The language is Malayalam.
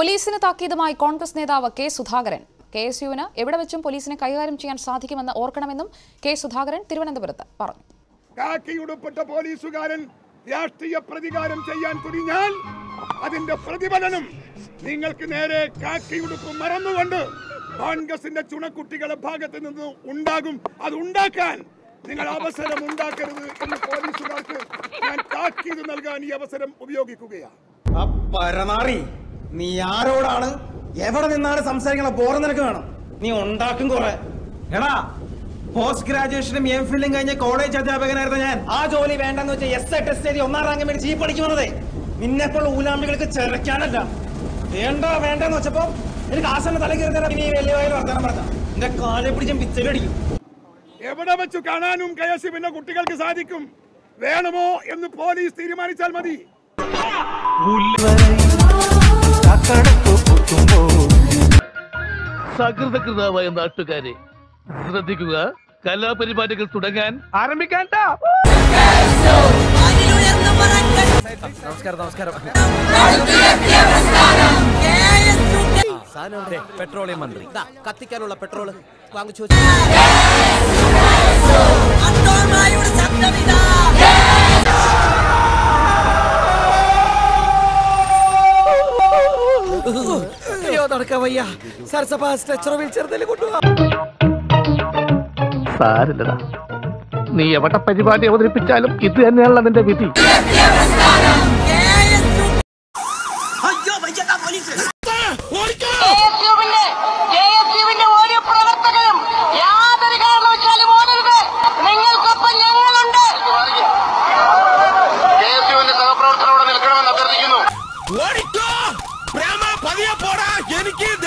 പോലീസിന് താക്കീതുമായി കോൺഗ്രസ് നേതാവ് കെ സുധാകരൻ കെ എസ് യുവിന് എവിടെ വെച്ചും പോലീസിനെ കൈകാര്യം ചെയ്യാൻ സാധിക്കുമെന്ന് ഓർക്കണമെന്നും കെ സുധാകരൻ തിരുവനന്തപുരത്ത് പറഞ്ഞു കാക്കിയുടുപ്പെട്ട പോലീസുകാരൻ രാഷ്ട്രീയ പ്രതികാരം ചെയ്യാൻ തുനിഞ്ഞാൽ അതിന്റെ പ്രതിഫലനം നിങ്ങൾക്ക് നേരെ കാക്കിയുടുപ്പ് മറന്നുകൊണ്ട് കോൺഗ്രസിന്റെ ചുണക്കുട്ടികളെ ഭാഗത്ത് നിന്ന് ഉണ്ടാകും അത് ഉണ്ടാക്കാൻ നിങ്ങൾ അവസരം ഉണ്ടാക്കരുത് എന്ന് പോലീസുകാർക്ക് ഞാൻ താക്കീത് നൽകാൻ ഈ അവസരം ഉപയോഗിക്കുകയാണ് ആ പരനാറി നീ ആരോടാണ് എവിടെ നിന്നാണ് സംസാരിക്കണ ബോറ നിനക്ക് വേണം നീ ഉണ്ടാക്കും കുറെ എടാ പോസ്റ്റ് ഗ്രാജുവേഷനും എം ഫില്ലും കഴിഞ്ഞ കോളേജ് അധ്യാപകനായിരുന്നു ഞാൻ ആ ജോലി വേണ്ടെന്ന് വെച്ചാൽ എസ് ഐ ടെസ്റ്റ് എഴുതി ഒന്നാം റാങ്ക് മേടിച്ച് ഈ പഠിച്ചു വന്നതേ നിന്നെപ്പോൾ ഊലാമ്പികൾക്ക് ചെറുക്കാനല്ല വേണ്ട വേണ്ടെന്ന് വെച്ചപ്പോ എനിക്ക് ആസന തല കയറി തരാം ഇനി വലിയ വലിയ വർത്തമാനം പറഞ്ഞ എന്റെ കാലെ പിടിച്ചും പിച്ചലടിക്കും എവിടെ വെച്ച് കാണാനും കെ എസ് പിന്നെ കുട്ടികൾക്ക് സാധിക്കും വേണമോ എന്ന് പോലീസ് തീരുമാനിച്ചാൽ മതി സകൃതകൃതമായ നാട്ടുകാരെ ശ്രദ്ധിക്കുക കലാപരിപാടികൾ തുടങ്ങാൻ ആരംഭിക്കാൻ നമസ്കാരം നമസ്കാരം പെട്രോളിയം മന്ത്രി ദാ, കത്തിക്കാനുള്ള പെട്രോൾ വാങ്ങിച്ചു വെച്ചു. അയ്യോ നടക്കാൻ വയ്യ സരസഭ സ്ട്രെച്ചർ വീൽ കൊണ്ടുപോവാ സാരില്ലടാ നീ എവിടെ പരിപാടി അവതരിപ്പിച്ചാലും ഇത് തന്നെയാണല്ലോ നിന്റെ വിധി കെഎസ്യുവിന്റെ കെഎസ്യുവിന്റെ ഓരോ പ്രവർത്തകരും യാതൊരു കാരണവശാലും ഓടരുത് നിങ്ങൾക്കൊപ്പം ഞങ്ങളുണ്ട് കെഎസ്യുവിന്റെ സഹപ്രവർത്തനോടെ നിൽക്കണമെന്ന് അഭ്യർത്ഥിക്കുന്നു ഓടിക്കോ പ്രേമ പതിയെ പോടാ എനിക്ക്